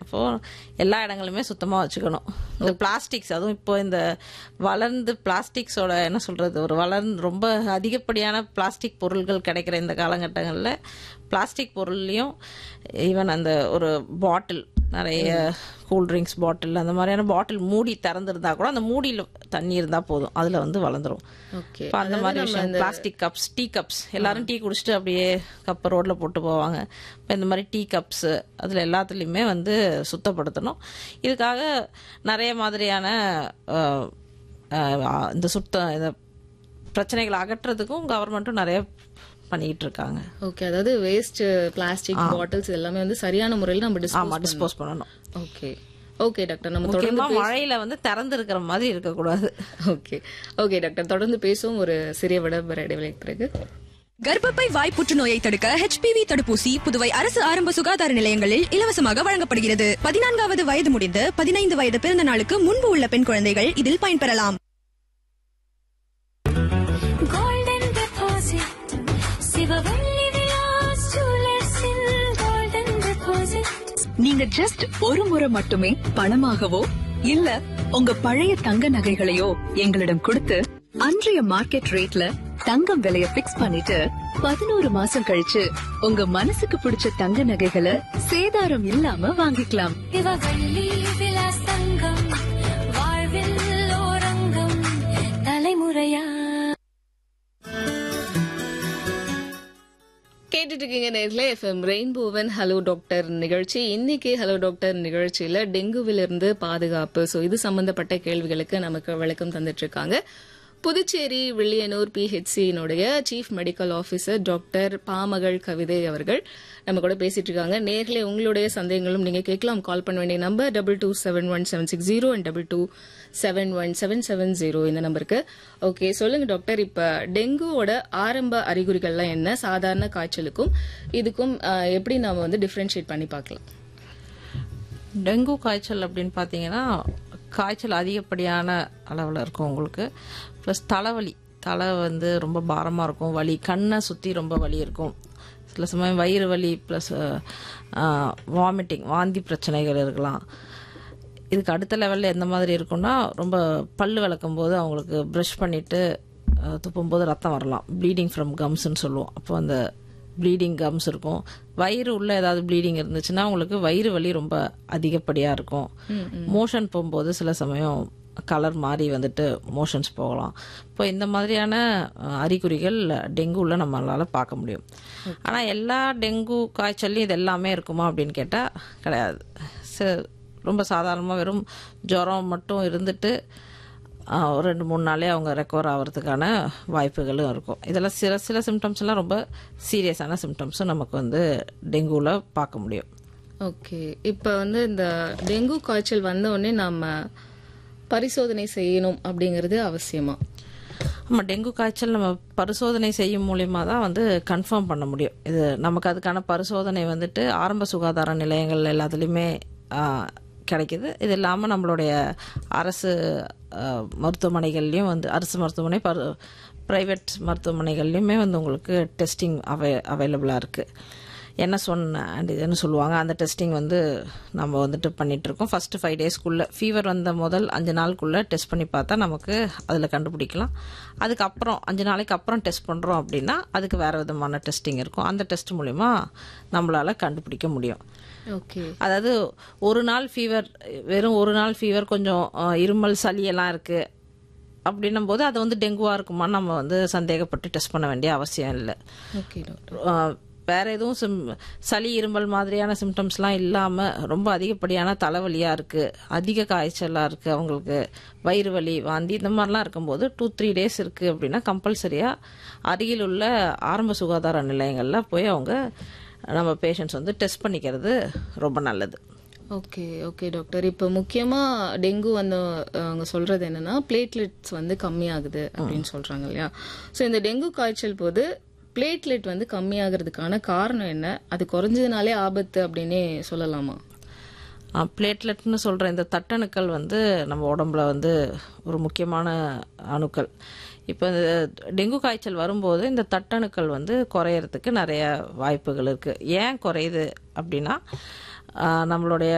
அப்போ எல்லா இடங்களுமே சுத்தமாக வச்சுக்கணும் இந்த பிளாஸ்டிக்ஸ் அதுவும் இப்போ இந்த வளர்ந்து பிளாஸ்டிக்ஸோட என்ன சொல்றது ஒரு வளர்ந்து ரொம்ப அதிகப்படியான பிளாஸ்டிக் பொருட்கள் கிடைக்கிற இந்த காலகட்டங்களில் பிளாஸ்டிக் பொருள்லையும் ஈவன் அந்த ஒரு பாட்டில் நிறைய கூல்ட்ரிங்க்ஸ் பாட்டில் அந்த மாதிரியான பாட்டில் மூடி திறந்திருந்தா கூட அந்த மூடியில் தண்ணி இருந்தால் போதும் அதில் வந்து வளர்ந்துரும் ஓகே இப்போ அந்த மாதிரி விஷயம் பிளாஸ்டிக் கப்ஸ் டீ கப்ஸ் எல்லாரும் டீ குடிச்சிட்டு அப்படியே கப்பை ரோட்ல போட்டு போவாங்க இப்போ இந்த மாதிரி டீ கப்ஸ் அதில் எல்லாத்துலேயுமே வந்து சுத்தப்படுத்தணும் இதுக்காக நிறைய மாதிரியான அஹ், அஹ், இந்த சுத்த இந்த பிரச்சனைகளை அகற்றுறதுக்கும் கவர்மெண்ட்டும் நிறைய பண்ணிக்கிட்டு இருக்காங்க ஓகே அதாவது வேஸ்ட் பிளாஸ்டிக் பாட்டில்ஸ் எல்லாமே வந்து சரியான முறையில் நம்ம ஆமா டிஸ்போஸ் டிஸ்போஸ் பண்ணணும் ஓகே ஓகே டாக்டர் நம்ம தொடர்ந்து முக்கியமா மழையில வந்து திறந்து இருக்கிற மாதிரி இருக்கக்கூடாது ஓகே ஓகே டாக்டர் தொடர்ந்து பேசுவோம் ஒரு சிறிய விடம்பர இடைவெளிக்கு பிறகு கர்ப்பப்பை வாய் புற்றுநோயை தடுக்க ஹெச்பிவி தடுப்பூசி புதுவை அரசு ஆரம்ப சுகாதார நிலையங்களில் இலவசமாக வழங்கப்படுகிறது பதினான்காவது வயது முடிந்து பதினைந்து வயது பிறந்த நாளுக்கு முன்பு உள்ள பெண் குழந்தைகள் இதில் பயன்பெறலாம் golden deposit சிவவள்ளி விலாஸ் ஜுவல்லர்ஸின் golden deposit நீங்க ஜஸ்ட் ஒரு முறை மட்டுமே பணமாகவோ இல்ல உங்க பழைய தங்க நகைகளையோ எங்களிடம் கொடுத்து அன்றைய மார்க்கெட் ரேட்ல தங்கம் விலைய பிக்ஸ் பண்ணிட்டு பதினோரு மாசம் கழிச்சு உங்க மனசுக்கு பிடிச்ச தங்க நகைகளை சேதாரம் இல்லாம வாங்கிக்கலாம் சிவவள்ளி விலாஸ் தங்கம் வாழ்வில் ஓரங்கம் தலைமுறையா கேட்டுட்டு இருக்கீங்க நேரில் எஃப்எம் ரெயின்போவன் ஹலோ டாக்டர் நிகழ்ச்சி இன்னைக்கு ஹலோ டாக்டர் நிகழ்ச்சியில டெங்குவிலிருந்து பாதுகாப்பு ஸோ இது சம்பந்தப்பட்ட கேள்விகளுக்கு நமக்கு விளக்கம் தந்துட்டு இருக்காங்க புதுச்சேரி வில்லியனூர் பிஹெச்சியினுடைய chief medical officer doctor Pamagal Kavithai அவர்கள் நம்ம கூட பேசிட்டு இருக்காங்க நேர்களே உங்களுடைய சந்தேகங்களும் நீங்க கேட்கலாம் கால் பண்ண வேண்டிய number double two seven one seven six zero and double two seven one seven seven zero இந்த நம்பருக்கு ஓகே சொல்லுங்க டாக்டர் இப்ப டெங்குவோட ஆரம்ப அறிகுறிகள்லாம் என்ன சாதாரண காய்ச்சலுக்கும் இதுக்கும் அஹ், எப்படி நாம வந்து டிஃபரன்ஷியேட் பண்ணி பார்க்கலாம் டெங்கு காய்ச்சல் அப்படின்னு பார்த்தீங்கன்னா காய்ச்சல் அதிகப்படியான அளவில் இருக்கும் உங்களுக்கு ப்ளஸ் தலைவலி தலை வந்து ரொம்ப பாரமாக இருக்கும் வலி கண்ணை சுற்றி ரொம்ப வலி இருக்கும் சில சமயம் வயிறு வலி ப்ளஸ் வாமிட்டிங் வாந்தி பிரச்சனைகள் இருக்கலாம் இதுக்கு அடுத்த லெவலில் எந்த மாதிரி இருக்கும்னா ரொம்ப பல்லு விளக்கும் போது அவங்களுக்கு ப்ரஷ் பண்ணிட்டு அஹ், துப்பும்போது ரத்தம் வரலாம் ப்ளீடிங் ஃப்ரம் கம்ஸ்ன்னு சொல்லுவோம் அப்போ அந்த ப்ளீடிங் கம்ஸ் இருக்கும் வயிறு உள்ள ஏதாவது ப்ளீடிங் இருந்துச்சுன்னா உங்களுக்கு வயிறு வலி ரொம்ப அதிகப்படியாக இருக்கும் மோஷன் போகும்போது சில சமயம் கலர் மாறி வந்துட்டு மோஷன்ஸ் போகலாம் இப்போ இந்த மாதிரியான அஹ், அறிகுறிகள் டெங்குல நம்மளால பார்க்க முடியும் ஆனால் எல்லா டெங்கு காய்ச்சல்லையும் இது எல்லாமே இருக்குமா அப்படின்னு கேட்டால் கிடையாது ச- ரொம்ப சாதாரணமாக வெறும் ஜுரம் மட்டும் இருந்துட்டு ஆஹ், ஒரு ரெண்டு மூணு நாளே அவங்க ரெக்கவர் ஆகிறதுக்கான வாய்ப்புகளும் இருக்கும் இதெல்லாம் சில சில சிம்டம்ஸ் எல்லாம் ரொம்ப சீரியஸான சிம்டம்ஸும் நமக்கு வந்து டெங்குவில் பார்க்க முடியும் ஓகே இப்போ வந்து இந்த டெங்கு காய்ச்சல் வந்த உடனே நாம பரிசோதனை செய்யணும் அப்படிங்கிறது அவசியமா ஆமாம் டெங்கு காய்ச்சல் நம்ம பரிசோதனை செய்யும் மூலியமாக தான் வந்து கன்ஃபார்ம் பண்ண முடியும் இது நமக்கு அதுக்கான பரிசோதனை வந்துட்டு ஆரம்ப சுகாதார நிலையங்கள் எல்லாத்துலேயுமே கிடைக்குது இது இல்லாமல் நம்மளுடைய அரசு ஆ, மருத்துவமனைகள்லையும் வந்து அரசு மருத்துவமனை பரு ப்ரைவேட் மருத்துவமனைகள்லையுமே வந்து உங்களுக்கு டெஸ்டிங் அவை அவைலபிளாக இருக்குது என்ன சொன்ன அண்ட் இதுன்னு சொல்லுவாங்க அந்த டெஸ்டிங் வந்து நம்ம வந்துட்டு பண்ணிட்டு இருக்கோம் ஃபர்ஸ்ட் ஃபைவ் டேஸ்க்குள்ள ஃபீவர் வந்த முதல் அஞ்சு நாளுக்குள்ள டெஸ்ட் பண்ணி பார்த்தா நமக்கு அதில் கண்டுபிடிக்கலாம் அதுக்கப்புறம் அஞ்சு நாளைக்கு அப்புறம் டெஸ்ட் பண்ணுறோம் அப்படின்னா அதுக்கு வேற விதமான டெஸ்டிங் இருக்கும் அந்த டெஸ்ட் மூலிமா நம்மளால கண்டுபிடிக்க முடியும் ஓகே அதாவது ஒரு நாள் ஃபீவர் வெறும் ஒரு நாள் ஃபீவர் கொஞ்சம் அஹ், இருமல் சளி எல்லாம் இருக்கு அப்படின்னும் போது அது வந்து டெங்குவா இருக்குமான்னு நம்ம வந்து சந்தேகப்பட்டு டெஸ்ட் பண்ண வேண்டிய அவசியம் இல்லை ஓகே டாக்டர் ஆஹ் வேற எதுவும் சிம் சளி இருமல் மாதிரியான சிம்டம்ஸ்லாம் இல்லாம ரொம்ப அதிகப்படியான தலைவலியா இருக்கு அதிக காய்ச்சலா இருக்கு அவங்களுக்கு வயிறு வலி வாந்தி இந்த மாதிரிலாம் இருக்கும்போது டூ த்ரீ டேஸ் இருக்கு அப்படின்னா கம்பல்சரியா அருகில் உள்ள ஆரம்ப சுகாதார நிலையங்கள்ல போய் அவங்க நம்ம பேஷண்ட்ஸ் வந்து டெஸ்ட் பண்ணிக்கிறது ரொம்ப நல்லது ஓகே ஓகே டாக்டர் இப்போ முக்கியமா டெங்கு வந்து அஹ், அவங்க சொல்றது என்னன்னா பிளேட்லெட்ஸ் வந்து கம்மியாகுது அப்படின்னு சொல்றாங்க இல்லையா ஸோ இந்த டெங்கு காய்ச்சல் போது பிளேட்லெட் வந்து கம்மியாகிறதுக்கான காரணம் என்ன அது குறைஞ்சதுனாலே ஆபத்து அப்படின்னே சொல்லலாமா பிளேட்லெட்னு சொல்கிற இந்த தட்டணுக்கள் வந்து நம்ம உடம்புல வந்து ஒரு முக்கியமான அணுக்கள் இப்போ இந்த டெங்கு காய்ச்சல் வரும்போது இந்த தட்டணுக்கள் வந்து குறையறதுக்கு நிறைய வாய்ப்புகள் இருக்குது ஏன் குறையுது அப்படின்னா ஆஹ் நம்மளுடைய